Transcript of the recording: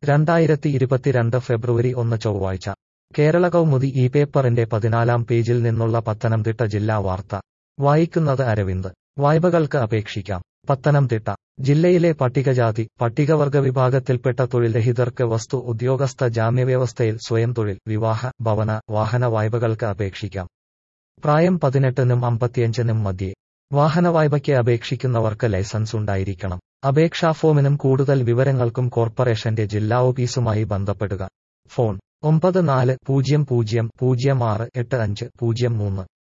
രണ്ടായിരത്തി ഇരുപത്തിരണ്ട് ഫെബ്രുവരി ഒന്ന് ചൊവ്വാഴ്ച കേരള കൗമുദി ഈ പേപ്പറിന്റെ പതിനാലാം പേജിൽ നിന്നുള്ള പത്തനംതിട്ട ജില്ലാ വാർത്ത വായിക്കുന്നത് അരവിന്ദ് വായ്പകൾക്ക് അപേക്ഷിക്കാം പത്തനംതിട്ട ജില്ലയിലെ പട്ടികജാതി പട്ടികവർഗ വിഭാഗത്തിൽപ്പെട്ട തൊഴിൽരഹിതർക്ക് വസ്തു ഉദ്യോഗസ്ഥ ജാമ്യവ്യവസ്ഥയിൽ സ്വയം തൊഴിൽ വിവാഹ ഭവന വാഹന വായ്പകൾക്ക് അപേക്ഷിക്കാം പ്രായം പതിനെട്ടിനും അമ്പത്തിയഞ്ചിനും മധ്യേ വാഹന വായ്പയ്ക്ക് അപേക്ഷിക്കുന്നവർക്ക് ലൈസൻസ് ഉണ്ടായിരിക്കണം അപേക്ഷാ ഫോമിനും കൂടുതൽ വിവരങ്ങൾക്കും കോർപ്പറേഷന്റെ ജില്ലാ ഓഫീസുമായി ബന്ധപ്പെടുക ഫോൺ ഒമ്പത് നാല് പൂജ്യം പൂജ്യം പൂജ്യം ആറ് എട്ട് അഞ്ച് പൂജ്യം മൂന്ന്